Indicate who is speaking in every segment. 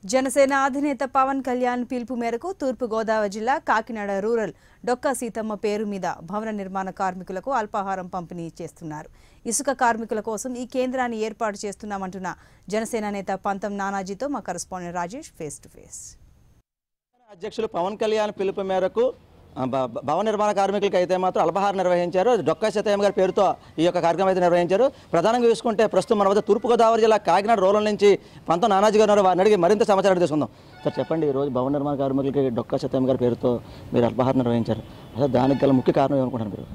Speaker 1: జనసేన అధినేత పవన్ కళ్యాణ్ పిలుపు మేరకు తూర్పు గోదావరి జిల్లా కాకినాడ రూరల్ డొక్కా సీతమ్మ పేరు మీద భవన నిర్మాణ కార్మికులకు అల్పాహారం పంపిణీ చేస్తున్నారు ఇసుక కార్మికుల కోసం ఈ కేంద్రాన్ని ఏర్పాటు చేస్తున్నామంటున్న జనసేన నేత పంతం నానాజీతో మా correspondent Rajesh face to face
Speaker 2: అధ్యక్షులు పవన్ కళ్యాణ్ పిలుపు మేరకు ఆ, భ- భ- భవన నిర్మాణ కార్మికులకి అయితే మాత్రం అల్పహారం నిర్వహించారు డొక్కా సీతయ్య గారి పేరుతో ఈ యొక్క కార్యక్రమం అయితే నిర్వహించారు ప్రధానంగా చూసుకుంటే ప్రస్తుతం మన వద్ద తూర్పుగోదావరి జిల్లా కాకినాడ రూరల్ నుంచి పంతం నానాజీ గారు ఉన్నారు. వారిని అడిగి మరింత సమాచారం తీసుకుందాం సార్ చెప్పండి ఈ రోజు భవన నిర్మాణ కార్మికులకి డొక్కా సీతయ్య గారి పేరుతో మీరు అల్పహారం నిర్వహించారు అసలు దానికి గల ముఖ్య కారణం ఏమనుకుంటారు మీరు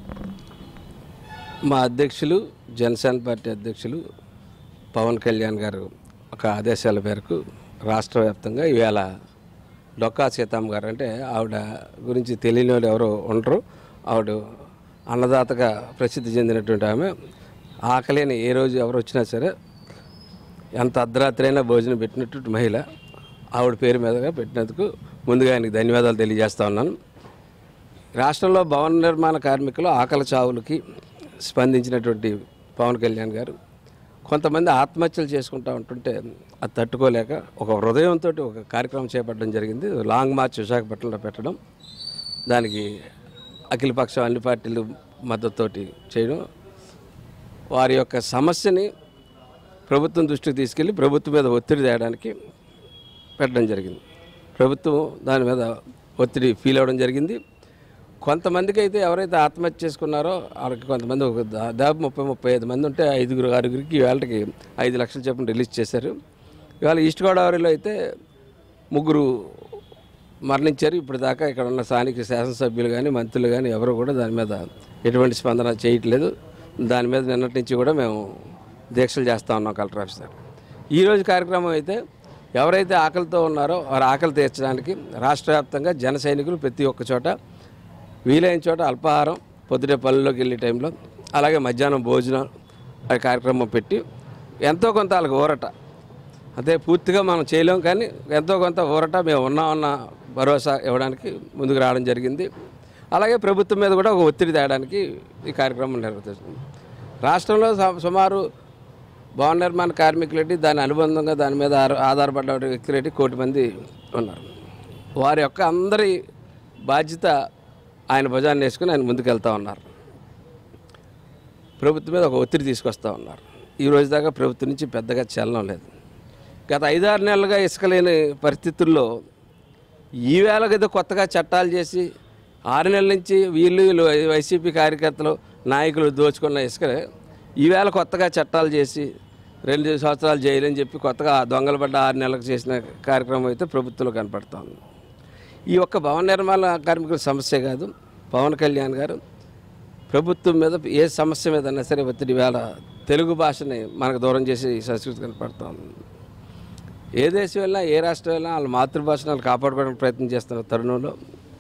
Speaker 3: మా అధ్యక్షులు జనసేన పార్టీ అధ్యక్షులు పవన్ కళ్యాణ్ గారు ఒక ఆదేశాల మేరకు రాష్ట్ర వ్యాప్తంగా ఈవేళ డొక్కా సీతమ్మ గారు అంటే ఆవిడ గురించి తెలియని వాళ్ళు ఎవరు ఉండరు ఆవిడ అన్నదాతగా ప్రసిద్ధి చెందినటువంటి ఆమె ఆకలిని ఏ రోజు ఎవరు వచ్చినా సరే ఎంత అర్ధరాత్రి అయినా భోజనం పెట్టినటువంటి మహిళ ఆవిడ పేరు మీదుగా పెట్టినందుకు ముందుగా ఆయనకి ధన్యవాదాలు తెలియజేస్తా ఉన్నాను రాష్ట్రంలో భవన నిర్మాణ కార్మికులు ఆకలి చావులకి స్పందించినటువంటి పవన్ కళ్యాణ్ గారు కొంతమంది ఆత్మహత్యలు చేసుకుంటూ ఉంటుంటే అది తట్టుకోలేక ఒక హృదయంతో ఒక కార్యక్రమం చేపట్టడం జరిగింది లాంగ్ మార్చ్ విశాఖపట్నంలో పెట్టడం దానికి అఖిలపక్షం అన్ని పార్టీలు మద్దతుతోటి చేయడం వారి యొక్క సమస్యని ప్రభుత్వం దృష్టికి తీసుకెళ్ళి ప్రభుత్వం మీద ఒత్తిడి తేయడానికి పెట్టడం జరిగింది ప్రభుత్వం దాని మీద ఒత్తిడి ఫీల్ అవ్వడం జరిగింది కొంతమందికి అయితే ఎవరైతే ఆత్మహత్య చేసుకున్నారో వాళ్ళకి కొంతమంది ఒక దా- దాదాపు ముప్పై ముప్పై ఐదు మంది ఉంటే ఐదుగురు ఆరుగురికి వాళ్ళకి ఐదు లక్షల చొప్పున రిలీజ్ చేశారు ఇవాళ ఈస్ట్ గోదావరిలో అయితే ముగ్గురు మరణించారు ఇప్పుడు దాకా ఇక్కడ ఉన్న స్థానిక శాసనసభ్యులు కానీ మంత్రులు కానీ ఎవరు కూడా దాని మీద ఎటువంటి స్పందన చేయట్లేదు దాని మీద నిన్నటి నుంచి కూడా మేము దీక్షలు చేస్తూ ఉన్నాం కలెక్టర్ ఆఫీస్ దగ్గర ఈరోజు కార్యక్రమం అయితే ఎవరైతే ఆకలితో ఉన్నారో వారి ఆకలి తీర్చడానికి రాష్ట్ర వ్యాప్తంగా జన సైనికులు ప్రతి ఒక్క చోట వీలైన చోట అల్పాహారం పొద్దుటే పనుల్లోకి వెళ్ళే టైంలో అలాగే మధ్యాహ్నం భోజనం ఆ కార్యక్రమం పెట్టి ఎంతో కొంత వాళ్ళకి ఊరట అదే పూర్తిగా మనం చేయలేం కానీ ఎంతో కొంత ఊరట మేము ఉన్నామన్న భరోసా ఇవ్వడానికి ముందుకు రావడం జరిగింది అలాగే ప్రభుత్వం మీద కూడా ఒక ఒత్తిడి తేయడానికి ఈ కార్యక్రమం నిర్వర్తిస్తుంది రాష్ట్రంలో సు- సుమారు భవన నిర్మాణ కార్మికులటి దాని అనుబంధంగా దాని మీద ఆధార- ఆధారపడ్డ వ్యక్తులటి కోటి మంది ఉన్నారు వారి యొక్క అందరి బాధ్యత ఆయన భుజాన్ని వేసుకుని ఆయన ముందుకెళ్తా ఉన్నారు ప్రభుత్వం మీద ఒక ఒత్తిడి తీసుకొస్తా ఉన్నారు ఈ రోజు దాకా ప్రభుత్వం నుంచి పెద్దగా చలనం లేదు గత ఐదారు నెలలుగా ఇసుక లేని పరిస్థితుల్లో ఈవేళ ఏదో కొత్తగా చట్టాలు చేసి ఆరు నెలల నుంచి వీళ్ళు వీళ్ళు వైసీపీ కార్యకర్తలు నాయకులు దోచుకున్న ఇసుక ఈవేళ కొత్తగా చట్టాలు చేసి రెండు సంవత్సరాలు జైలని చెప్పి కొత్తగా దొంగలు పడ్డ ఆరు నెలలకు చేసిన కార్యక్రమం అయితే ప్రభుత్వంలో కనపడుతోంది ఈ ఒక్క భవన నిర్మాణ కార్మికుల సమస్య కాదు పవన్ కళ్యాణ్ గారు ప్రభుత్వం మీద ఏ సమస్య మీద అయినా సరే ఒత్తిడి వేళ తెలుగు భాషని మనకు దూరం చేసి ఈ సంస్కృతి కనపడుతోంది ఏ దేశం వెళ్ళినా ఏ రాష్ట్రం వెళ్ళినా వాళ్ళ మాతృభాషను వాళ్ళు కాపాడుకోవడానికి ప్రయత్నం చేస్తున్న తరుణంలో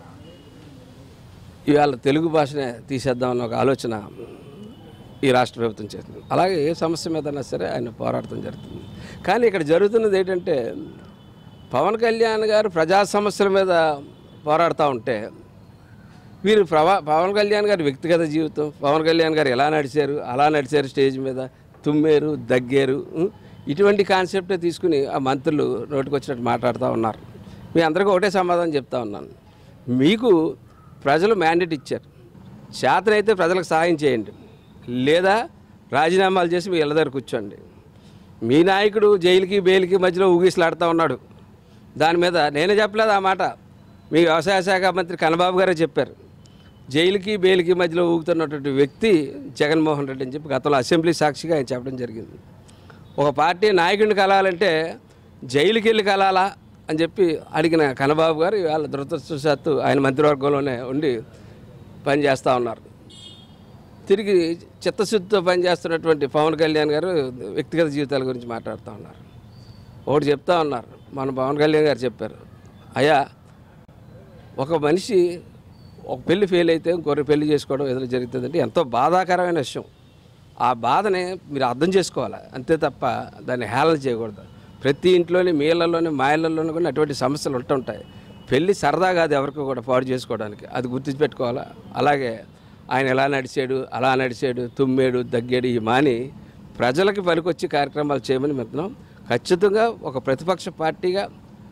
Speaker 3: ఇవాళ తెలుగు భాషనే తీసేద్దామన్న ఒక ఆలోచన ఈ రాష్ట్ర ప్రభుత్వం చేస్తుంది అలాగే ఏ సమస్య మీదైనా సరే ఆయన పోరాటం జరుగుతుంది కానీ ఇక్కడ జరుగుతున్నది ఏంటంటే పవన్ కళ్యాణ్ గారు ప్రజా సమస్యల మీద పోరాడుతూ ఉంటే వీరు ప్రవా పవన్ కళ్యాణ్ గారి వ్యక్తిగత జీవితం పవన్ కళ్యాణ్ గారు ఎలా నడిచారు అలా నడిచారు స్టేజ్ మీద తుమ్మేరు దగ్గేరు ఉం? ఇటువంటి కాన్సెప్టే తీసుకుని ఆ మంత్రులు నోటికి వచ్చినట్టు మాట్లాడుతూ ఉన్నారు మీ అందరికీ ఒకటే సమాధానం చెప్తా ఉన్నాను మీకు ప్రజలు మ్యాండేట్ ఇచ్చారు చేతనైతే ప్రజలకు సహాయం చేయండి లేదా రాజీనామాలు చేసి మీ ఇళ్ళ దగ్గర కూర్చోండి మీ నాయకుడు జైలుకి బెయిల్కి మధ్యలో ఊగిసలాడుతూ ఉన్నాడు దాని మీద నేనే చెప్పలేదు ఆ మాట మీ వ్యవసాయ శాఖ మంత్రి కన్నబాబు గారే చెప్పారు జైలుకి బెయిల్కి మధ్యలో ఊగుతున్నటువంటి వ్యక్తి జగన్మోహన్ రెడ్డి అని చెప్పి గతంలో అసెంబ్లీ సాక్షిగా ఆయన చెప్పడం జరిగింది ఒక పార్టీ నాయకుడిని కలాలంటే జైలుకి వెళ్ళి కలాలా అని చెప్పి అడిగిన కన్నబాబు గారు ఇవాళ దురదృష్టవశాత్తు ఆయన మంత్రివర్గంలోనే ఉండి పనిచేస్తూ ఉన్నారు తిరిగి చిత్తశుద్ధితో పనిచేస్తున్నటువంటి పవన్ కళ్యాణ్ గారు వ్యక్తిగత జీవితాల గురించి మాట్లాడుతూ ఉన్నారు ఒకటి చెప్తా ఉన్నారు మన పవన్ కళ్యాణ్ గారు చెప్పారు అయ్యా ఒక మనిషి ఒక పెళ్లి ఫెయిల్ అయితే ఇంకొకరి పెళ్లి చేసుకోవడం ఏదైనా జరుగుతుందంటే ఎంతో బాధాకరమైన విషయం ఆ బాధని మీరు అర్థం చేసుకోవాలి అంతే తప్ప దాన్ని హేళన చేయకూడదు ప్రతి ఇంట్లోని మీ ఇళ్ళలోని మా ఇళ్ళలోని కూడా అటువంటి సమస్యలు ఉంటుంటాయి పెళ్ళి సరదా కాదు ఎవరికి కూడా పాడు చేసుకోవడానికి అది గుర్తుపెట్టుకోవాలా అలాగే ఆయన ఎలా నడిచాడు అలా నడిచాడు తుమ్మేడు దగ్గాడు ఈ మాని ప్రజలకి పనికొచ్చి కార్యక్రమాలు చేయమని మెత్తున్నాం ఖచ్చితంగా ఒక ప్రతిపక్ష పార్టీగా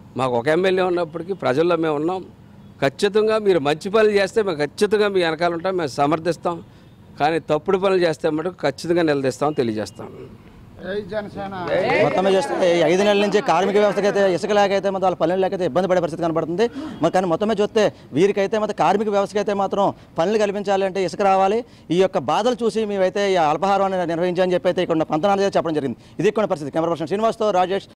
Speaker 3: మాకు ఒక ఎమ్మెల్యే ఉన్నప్పటికీ ప్రజల్లో మేము ఉన్నాం ఖచ్చితంగా మీరు మంచి పనులు చేస్తే మేము ఖచ్చితంగా మీ వెనకాల ఉంటాం మేము సమర్థిస్తాం కానీ తప్పుడు పనులు చేస్తే మటుకు ఖచ్చితంగా నిలదీస్తాం తెలియజేస్తాం
Speaker 2: మొత్తం మీద చూస్తే ఈ ఐదు నెలల నుంచి కార్మిక వ్యవస్థకి అయితే ఇసుక లేకైతే మాత్రం వాళ్ళ పనులు లేకైతే ఇబ్బంది పడే పరిస్థితి కనబడుతుంది మరి కానీ మొత్తం మీద చూస్తే వీరికైతే మాత్రం కార్మిక వ్యవస్థకి అయితే మాత్రం పనులు కల్పించాలి అంటే ఇసుక రావాలి ఈ యొక్క బాధలు చూసి మేమైతే ఈ అల్పహారం నిర్వహించాలని చెప్పి అయితే ఇక్కడ ఉన్న పంతనాలు చెప్పడం జరిగింది ఇది ఇక్కడ పరిస్థితి కెమెరా పర్సన్ శ్రీనివాస్తో రాజేష్